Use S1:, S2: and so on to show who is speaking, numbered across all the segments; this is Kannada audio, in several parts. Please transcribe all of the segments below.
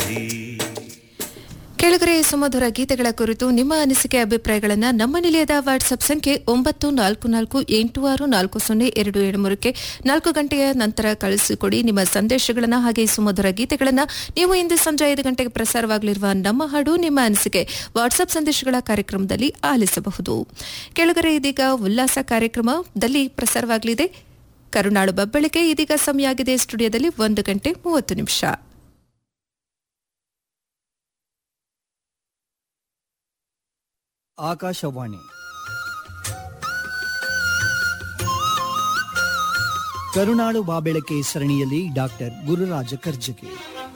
S1: ಸರಿ
S2: ಕೆಳಗರೆ ಸುಮಧುರ ಗೀತೆಗಳ ಕುರಿತು ನಿಮ್ಮ ಅನಿಸಿಕೆ ಅಭಿಪ್ರಾಯಗಳನ್ನ ನಮ್ಮ ನಿಲಯದ ವಾಟ್ಸ್ಆಪ್ ಸಂಖ್ಯೆ ಒಂಬತ್ತು ನಾಲ್ಕು ನಾಲ್ಕು ಎಂಟು ಆರು ನಾಲ್ಕು ಸೊನ್ನೆ ಎರಡು ಏಳು ಮೂರಕ್ಕೆ ನಾಲ್ಕು ಗಂಟೆಯ ನಂತರ ಕಳಿಸಿಕೊಡಿ ನಿಮ್ಮ ಸಂದೇಶಗಳನ್ನ ಹಾಗೆ ಸುಮಧುರ ಗೀತೆಗಳನ್ನ ನೀವು ಇಂದು ಸಂಜೆ ಐದು ಗಂಟೆಗೆ ಪ್ರಸಾರವಾಗಲಿರುವ ನಮ್ಮ ಹಾಡು ನಿಮ್ಮ ಅನಿಸಿಕೆ ವಾಟ್ಸ್ಆಪ್ ಸಂದೇಶಗಳ ಕಾರ್ಯಕ್ರಮದಲ್ಲಿ ಆಲಿಸಬಹುದು ಕೆಳಗರೆ ಇದೀಗ ಉಲ್ಲಾಸ ಕಾರ್ಯಕ್ರಮದಲ್ಲಿ ಪ್ರಸಾರವಾಗಲಿದೆ ಕರುನಾಡು ಬಬ್ಬಳಿಕೆ ಇದೀಗ ಸಮಯ ಆಗಿದೆ ಸ್ಟುಡಿಯೋದಲ್ಲಿ ಒಂದು ಗಂಟೆ ಮೂವತ್ತು ನಿಮಿಷ
S3: ಆಕಾಶವಾಣಿ ಕರುನಾಡು ಬಾಬೆಳಕೆ ಸರಣಿಯಲ್ಲಿ ಡಾಕ್ಟರ್ ಗುರುರಾಜ ಕರ್ಜಗಿ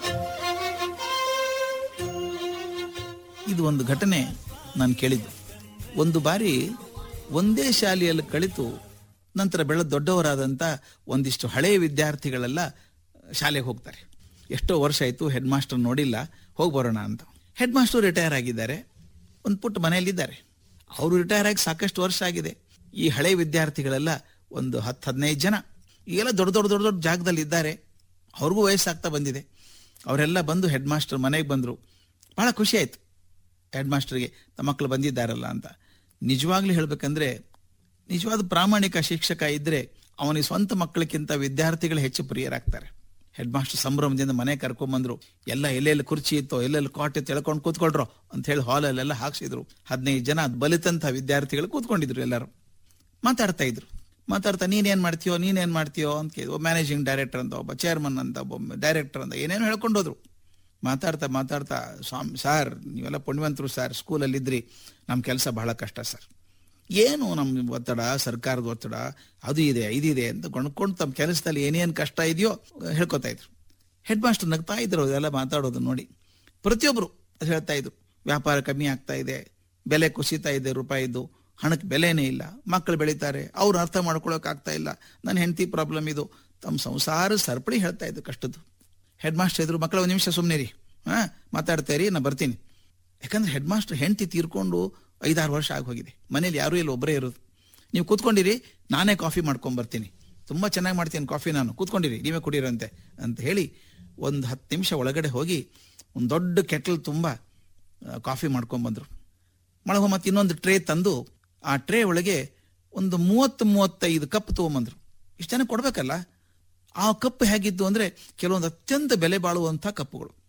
S4: ಇದು ಒಂದು ಘಟನೆ ನಾನು ಕೇಳಿದ್ದು ಒಂದು ಬಾರಿ ಒಂದೇ ಶಾಲೆಯಲ್ಲಿ ಕಳಿತು ನಂತರ ಬೆಳೆದ ದೊಡ್ಡವರಾದಂಥ ಒಂದಿಷ್ಟು ಹಳೆಯ ವಿದ್ಯಾರ್ಥಿಗಳೆಲ್ಲ ಶಾಲೆಗೆ ಹೋಗ್ತಾರೆ ಎಷ್ಟೋ ವರ್ಷ ಆಯಿತು ಹೆಡ್ ಮಾಸ್ಟರ್ ನೋಡಿಲ್ಲ ಹೋಗಿ ಬರೋಣ ಅಂತ ಹೆಡ್ ಮಾಸ್ಟರ್ ರಿಟೈರ್ ಆಗಿದ್ದಾರೆ ಒಂದು ಪುಟ್ಟ ಮನೆಯಲ್ಲಿದ್ದಾರೆ ಅವರು ರಿಟೈರ್ ಆಗಿ ಸಾಕಷ್ಟು ವರ್ಷ ಆಗಿದೆ ಈ ಹಳೆ ವಿದ್ಯಾರ್ಥಿಗಳೆಲ್ಲ ಒಂದು ಹತ್ತು ಹದಿನೈದು ಜನ ಈಗೆಲ್ಲ ದೊಡ್ಡ ದೊಡ್ಡ ದೊಡ್ಡ ದೊಡ್ಡ ಜಾಗದಲ್ಲಿ ಇದ್ದಾರೆ ಅವ್ರಿಗೂ ವಯಸ್ಸಾಗ್ತಾ ಬಂದಿದೆ ಅವರೆಲ್ಲ ಬಂದು ಹೆಡ್ ಮಾಸ್ಟರ್ ಮನೆಗೆ ಬಂದರು ಭಾಳ ಖುಷಿ ಆಯಿತು ಹೆಡ್ ಮಾಸ್ಟರ್ಗೆ ತಮ್ಮ ಮಕ್ಕಳು ಬಂದಿದ್ದಾರಲ್ಲ ಅಂತ ನಿಜವಾಗ್ಲೂ ಹೇಳ್ಬೇಕಂದ್ರೆ ನಿಜವಾದ ಪ್ರಾಮಾಣಿಕ ಶಿಕ್ಷಕ ಇದ್ರೆ ಅವನಿಗೆ ಸ್ವಂತ ಮಕ್ಕಳಕ್ಕಿಂತ ವಿದ್ಯಾರ್ಥಿಗಳು ಹೆಚ್ಚು ಪ್ರಿಯರಾಗ್ತಾರೆ ಹೆಡ್ ಮಾಸ್ಟರ್ ಸಂಭ್ರಮದಿಂದ ಮನೆ ಕರ್ಕೊಂಬಂದ್ರು ಎಲ್ಲ ಎಲ್ಲೆಲ್ಲಿ ಕುರ್ಚಿ ಇತ್ತೋ ಎಲ್ಲೆಲ್ಲಿ ಕಾಟ್ ಇತ್ತು ಎಳ್ಕೊಂಡು ಕೂತ್ಕೊಳ್ರೋ ಅಂತ ಹೇಳಿ ಹಾಲಲ್ಲೆಲ್ಲ ಹಾಕ್ಸಿದ್ರು ಹದಿನೈದು ಜನ ಬಲಿತಂತ ವಿದ್ಯಾರ್ಥಿಗಳು ಕೂತ್ಕೊಂಡಿದ್ರು ಎಲ್ಲರೂ ಮಾತಾಡ್ತಾ ಇದ್ರು ಮಾತಾಡ್ತಾ ನೀನೇನ್ ಮಾಡ್ತೀಯೋ ನೀನೇನ್ ಮಾಡ್ತೀಯೋ ಅಂತ ಕೇಳಿದ್ರು ಮ್ಯಾನೇಜಿಂಗ್ ಡೈರೆಕ್ಟರ್ ಅಂತ ಒಬ್ಬ ಚೇರ್ಮನ್ ಅಂತ ಒಬ್ಬ ಡೈರೆಕ್ಟರ್ ಅಂತ ಏನೇನೋ ಹೇಳ್ಕೊಂಡು ಹೋದ್ರು ಮಾತಾಡ್ತಾ ಮಾತಾಡ್ತಾ ಸ್ವಾಮಿ ಸರ್ ನೀವೆಲ್ಲ ಪುಣ್ಯವಂತರು ಸರ್ ಸ್ಕೂಲಲ್ಲಿದ್ರಿ ನಮ್ಮ ಕೆಲಸ ಬಹಳ ಕಷ್ಟ ಸರ್ ಏನು ನಮ್ಮ ಒತ್ತಡ ಸರ್ಕಾರದ ಒತ್ತಡ ಅದು ಇದೆ ಇದಿದೆ ಅಂತ ಕೊಂಡ್ಕೊಂಡು ತಮ್ಮ ಕೆಲಸದಲ್ಲಿ ಏನೇನು ಕಷ್ಟ ಇದೆಯೋ ಹೇಳ್ಕೊತಾ ಇದ್ರು ಹೆಡ್ ಮಾಸ್ಟರ್ ನಗ್ತಾ ಇದ್ರು ಅದೆಲ್ಲ ಮಾತಾಡೋದು ನೋಡಿ ಪ್ರತಿಯೊಬ್ಬರು ಅದು ಹೇಳ್ತಾ ಇದ್ರು ವ್ಯಾಪಾರ ಕಮ್ಮಿ ಆಗ್ತಾ ಇದೆ ಬೆಲೆ ಕುಸಿತಾ ಇದೆ ರೂಪಾಯಿದು ಹಣಕ್ಕೆ ಬೆಲೆನೇ ಇಲ್ಲ ಮಕ್ಕಳು ಬೆಳೀತಾರೆ ಅವ್ರು ಅರ್ಥ ಮಾಡ್ಕೊಳಕ್ ಆಗ್ತಾ ಇಲ್ಲ ನನ್ನ ಹೆಂಡತಿ ಪ್ರಾಬ್ಲಮ್ ಇದು ತಮ್ಮ ಸಂಸಾರ ಸರಪಳಿ ಹೇಳ್ತಾ ಇದ್ದು ಕಷ್ಟದ್ದು ಹೆಡ್ ಮಾಸ್ಟರ್ ಇದ್ರು ಮಕ್ಕಳ ಒಂದು ನಿಮಿಷ ಸುಮ್ಮನೆ ರೀ ಹಾ ಮಾತಾಡ್ತಾ ಇರಿ ನಾ ಬರ್ತೀನಿ ಯಾಕಂದ್ರೆ ಹೆಡ್ ಮಾಸ್ಟರ್ ಹೆಂಡತಿ ತೀರ್ಕೊಂಡು ಐದಾರು ವರ್ಷ ಆಗಿ ಹೋಗಿದೆ ಮನೇಲಿ ಯಾರೂ ಇಲ್ಲ ಒಬ್ಬರೇ ಇರೋದು ನೀವು ಕೂತ್ಕೊಂಡಿರಿ ನಾನೇ ಕಾಫಿ ಮಾಡ್ಕೊಂಡ್ ಬರ್ತೀನಿ ತುಂಬಾ ಚೆನ್ನಾಗಿ ಮಾಡ್ತೀನಿ ಕಾಫಿ ನಾನು ಕೂತ್ಕೊಂಡಿರಿ ನೀವೇ ಕುಡೀರಂತೆ ಅಂತ ಹೇಳಿ ಒಂದು ಹತ್ತು ನಿಮಿಷ ಒಳಗಡೆ ಹೋಗಿ ಒಂದು ದೊಡ್ಡ ಕೆಟಲ್ ತುಂಬ ಕಾಫಿ ಮಾಡ್ಕೊಂಡ್ ಬಂದ್ರು ಮಳಗ ಮತ್ತೆ ಇನ್ನೊಂದು ಟ್ರೇ ತಂದು ಆ ಟ್ರೇ ಒಳಗೆ ಒಂದು ಮೂವತ್ತು ಮೂವತ್ತೈದು ಕಪ್ ತೊಗೊಂಬಂದ್ರು ಇಷ್ಟು ಜನ ಕೊಡ್ಬೇಕಲ್ಲ ಆ ಕಪ್ ಹೇಗಿದ್ದು ಅಂದ್ರೆ ಕೆಲವೊಂದು ಅತ್ಯಂತ ಬೆಲೆ ಬಾಳುವಂಥ ಕಪ್ಪುಗಳು